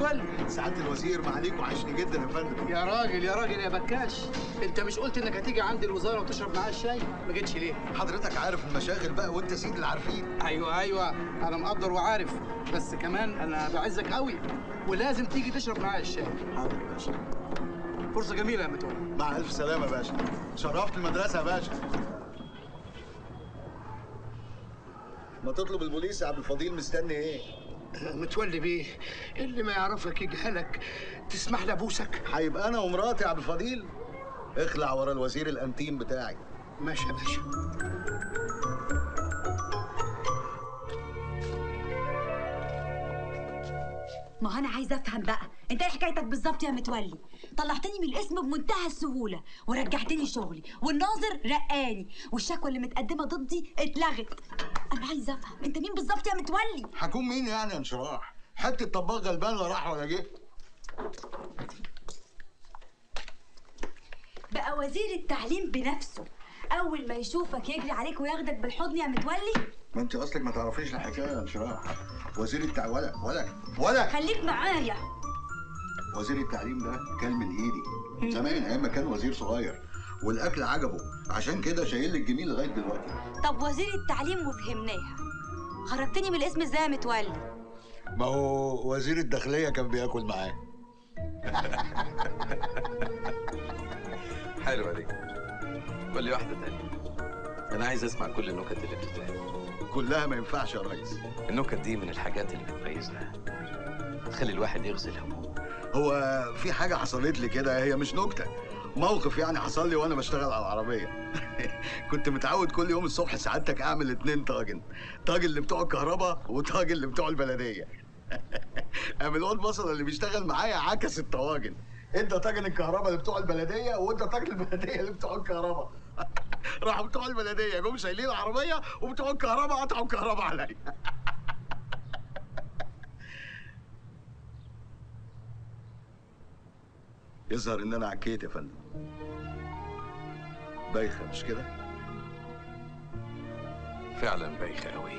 متولي سعاده الوزير معاليك وحشني جدا يا فندم يا راجل يا راجل يا بكاش انت مش قلت انك هتيجي عندي الوزاره وتشرب معايا الشاي ما جيتش ليه حضرتك عارف المشاغل بقى وانت سيد العارفين ايوه ايوه انا مقدر وعارف بس كمان انا بعزك قوي ولازم تيجي تشرب معايا الشاي حاضر يا باشا فرصه جميله يا متولي مع الف سلامه يا باشا شرفت المدرسه يا باشا ما تطلب البوليس يا عبد الفضيل مستني ايه متولي بيه اللي ما يعرفك يجهلك تسمح لي ابوسك هيبقى انا ومراتي يا عبد الفضيل اخلع ورا الوزير الانتيم بتاعي ماشي يا باشا ما هو انا عايزه افهم بقى انت ايه حكايتك بالظبط يا متولي طلعتني من الاسم بمنتهى السهوله ورجعتني شغلي والناظر رقاني والشكوى اللي متقدمه ضدي اتلغت انا عايزه افهم انت مين بالظبط يا متولي هكون مين يعني يا انشراح حته طباخ غلبان لا راح ولا جه بقى وزير التعليم بنفسه اول ما يشوفك يجري عليك وياخدك بالحضن يا متولي ما انت اصلك ما تعرفيش الحكايه يا انشراح وزير التع ولا ولا ولا خليك معايا وزير التعليم ده كان من ايدي زمان ايام ما كان وزير صغير والاكل عجبه عشان كده شايل لي الجميل لغايه دلوقتي طب وزير التعليم وفهمناها خرجتني من الاسم ازاي يا متولي ما هو وزير الداخليه كان بياكل معاه حلوة دي قول لي واحدة تانية أنا عايز أسمع كل النكت اللي بتتقال كلها ما ينفعش يا ريس النكت دي من الحاجات اللي بتميزنا تخلي الواحد يغسل همومه هو في حاجه حصلت لي كده هي مش نكته موقف يعني حصل لي وانا بشتغل على العربيه كنت متعود كل يوم الصبح سعادتك اعمل اتنين طاجن طاجن اللي بتوع الكهرباء وطاجن اللي بتوع البلديه قام الواد بصل اللي بيشتغل معايا عكس الطواجن انت طاجن الكهرباء اللي بتوع البلديه وانت طاجن البلديه اللي بتوع الكهرباء راحوا بتوع البلديه جم شايلين العربيه وبتوع الكهرباء قطعوا الكهرباء عليا يظهر ان انا عكيت يا فندم بايخه مش كده فعلا بايخة قوي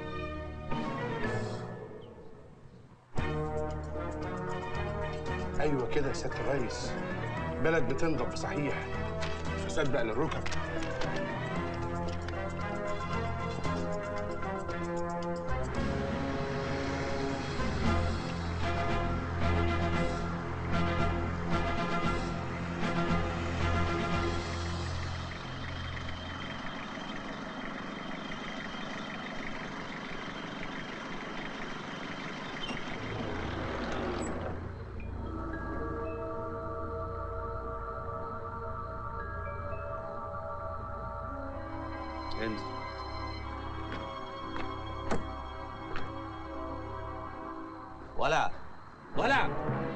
ايوه كده يا سياده الريس بلد بتنضف صحيح فساد بقى للركب انزل ولا ولا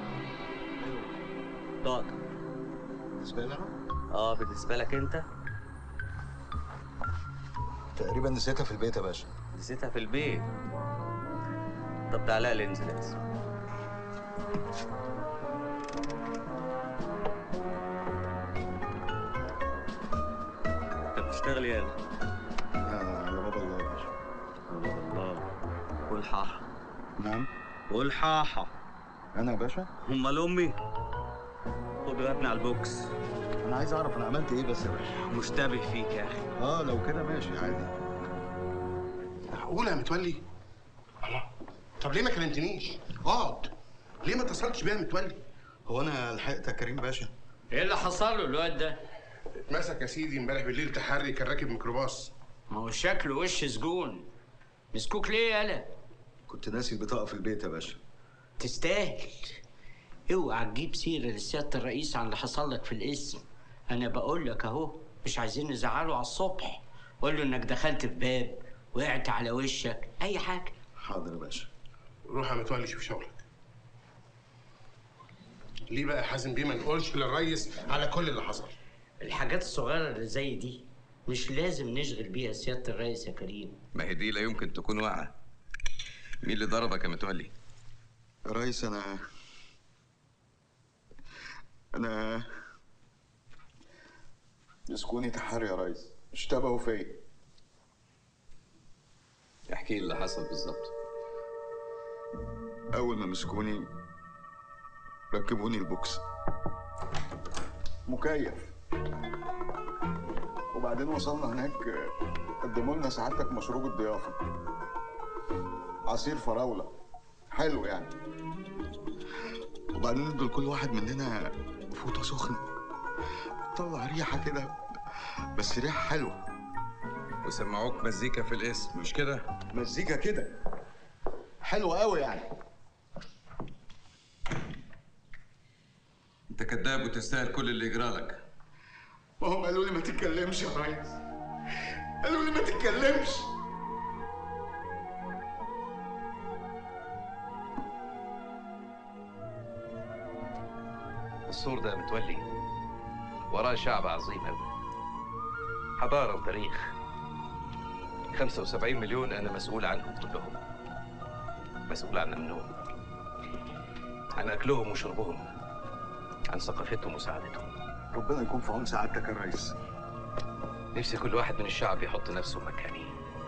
ضاق بالنسبه لي انا اه بالنسبة لك انت تقريبا نسيتها في البيت يا باشا نسيتها في البيت طب تعالى لي انزل انزل انت بتشتغل يالا يا يا بابا الله يا باشا الله قول حاحة نعم قول حاحة انا يا باشا امال امي خد يا ابني على البوكس انا عايز اعرف انا عملت ايه بس يا باشا مشتبه فيك يا اخي اه لو كده ماشي عادي معقول يا متولي الله طب ليه ما كلمتنيش اقعد ليه ما اتصلتش بيا يا متولي هو انا لحقت يا كريم باشا ايه اللي حصل له الواد ده؟ اتمسك يا سيدي امبارح بالليل تحري كان راكب ميكروباص ما هو شكله وش سجون مسكوك ليه يالا؟ كنت ناسي البطاقه في البيت يا باشا تستاهل اوعى تجيب سيرة لسيادة الرئيس عن اللي حصل لك في الاسم انا بقول لك اهو مش عايزين نزعله على الصبح قول له انك دخلت في باب وقعت على وشك اي حاجة حاضر يا باشا روح يا متولي شوف شغلك ليه بقى يا حازم بيه ما نقولش للريس على كل اللي حصل الحاجات الصغيرة اللي زي دي مش لازم نشغل بيها سيادة الرئيس يا كريم ما هي دي لا يمكن تكون واقعة مين اللي ضربك يا متولي؟ يا ريس انا انا مسكوني تحري يا ريس اشتبهوا فيا احكي لي اللي حصل بالظبط اول ما مسكوني ركبوني البوكس مكيف وبعدين وصلنا هناك قدموا لنا سعادتك مشروب الضيافه عصير فراوله حلو يعني وبعدين ادوا لكل واحد مننا فوطه سخنه طلع ريحه كده بس ريحه حلوه وسمعوك مزيكا في الاسم مش كده؟ مزيكا كده حلوه قوي يعني انت كذاب وتستاهل كل اللي يجرى لك ما هم قالوا لي ما تتكلمش يا ريس قالوا لي ما تتكلمش السور ده متولي وراه شعب عظيم قوي حضارة وتاريخ 75 مليون أنا مسؤول عنهم كلهم مسؤول عن أمنهم عن أكلهم وشربهم عن ثقافتهم وسعادتهم ربنا يكون في عون سعادتك يا ريس نفسي كل واحد من الشعب يحط نفسه مكاني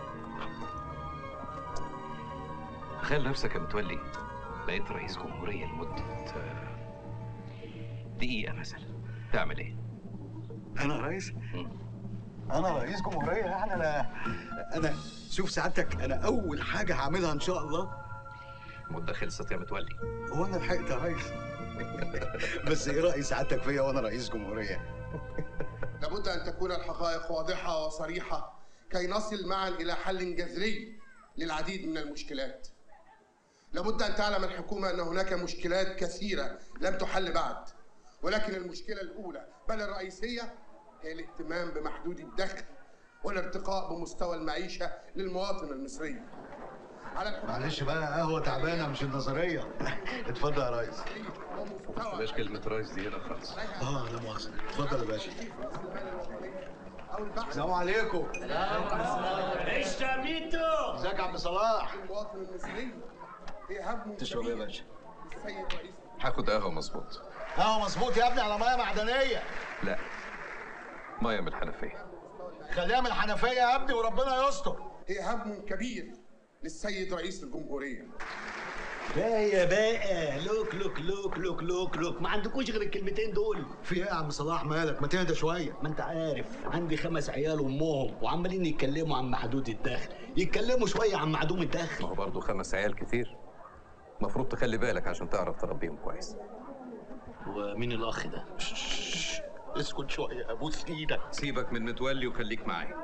تخيل نفسك يا متولي بقيت رئيس جمهورية لمدة آه، دقيقة مثلا تعمل ايه؟ انا رئيس انا رئيس جمهوريه يعني انا انا شوف سعادتك انا اول حاجه هعملها ان شاء الله المدة خلصت يا متولي هو انا لحقت يا ريس بس ايه راي سعادتك فيا وانا رئيس جمهوريه لابد ان تكون الحقائق واضحه وصريحه كي نصل معا الى حل جذري للعديد من المشكلات لابد ان تعلم الحكومه ان هناك مشكلات كثيره لم تحل بعد ولكن المشكله الاولى بل الرئيسيه هي الاهتمام بمحدود الدخل والارتقاء بمستوى المعيشه للمواطن المصري على الحكومة معلش بقى قهوه تعبانه مش النظريه اتفضل يا ريس ومستوى بلاش كلمة رايس دي هنا خالص اه لا مؤاخذه اتفضل يا باشا او البحث السلام عليكم ايش ميتو ازيك يا عم صلاح المواطن المصري هي هم تشرب ايه يا كبير باشا للسيد رئيس هاخد قهوة مظبوط قهوه مظبوط يا ابني على ميه معدنيه لا مية من الحنفية خليها من الحنفيه يا ابني وربنا يستر هي هم كبير للسيد رئيس الجمهورية لا يا بقى لوك لوك لوك لوك لوك لوك ما عندكوش غير الكلمتين دول في ايه يا عم صلاح مالك ما تهدى شويه ما انت عارف عندي خمس عيال وامهم وعمالين يتكلموا عن محدود الدخل يتكلموا شويه عن معدوم ما الدخل هو برضه خمس عيال كتير المفروض تخلي بالك عشان تعرف تربيهم كويس ومين الاخ ده اسكت شويه ابوس ايدك سيبك من متولي وخليك معايا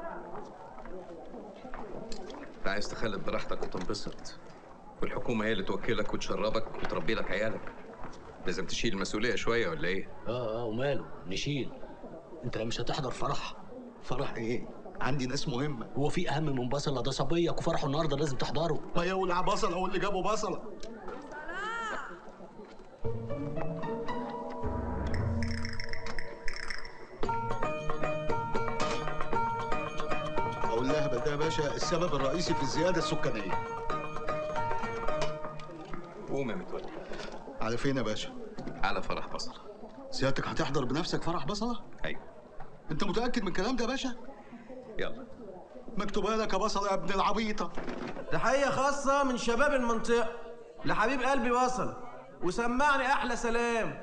انت عايز تخلد براحتك وتنبسط والحكومة هي اللي توكلك وتشربك وتربي لك عيالك لازم تشيل المسؤولية شوية ولا ايه؟ اه اه وماله نشيل انت مش هتحضر فرح فرح ايه عندي ناس مهمه هو في اهم من بصله ده صبيك وفرحه النهارده لازم تحضره ما يولع بصله هو اللي جابه بصله اقول لها ده يا باشا السبب الرئيسي في الزياده السكانيه قوم يا متولي على فين يا باشا على فرح بصرة سيادتك هتحضر بنفسك فرح بصله ايوه انت متاكد من الكلام ده يا باشا يلا مكتوبه لك يا بصله يا ابن العبيطه تحية خاصة من شباب المنطقة لحبيب قلبي وصل وسمعني أحلى سلام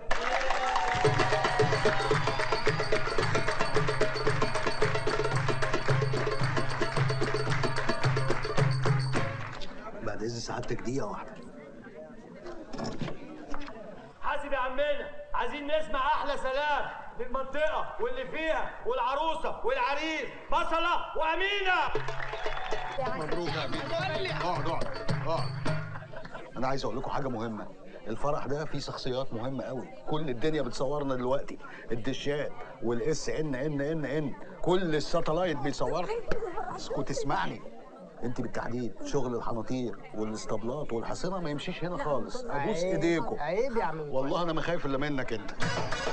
بعد اذن سعادتك دقيقه واحده حاسب يا عمنا عايزين نسمع احلى سلام للمنطقه واللي فيها والعروسه والعريس بصله وامينه مبروك يا امين اقعد اقعد اقعد انا عايز اقول لكم حاجه مهمه الفرح ده فيه شخصيات مهمه قوي كل الدنيا بتصورنا دلوقتي الدشات والاس ان ان ان ان كل الساتلايت بيصورنا اسكت اسمعني انت بالتحديد شغل الحناطير والاسطبلات والحصينه ما يمشيش هنا خالص ابوس ايديكم عيب يا عم والله انا ما خايف الا منك انت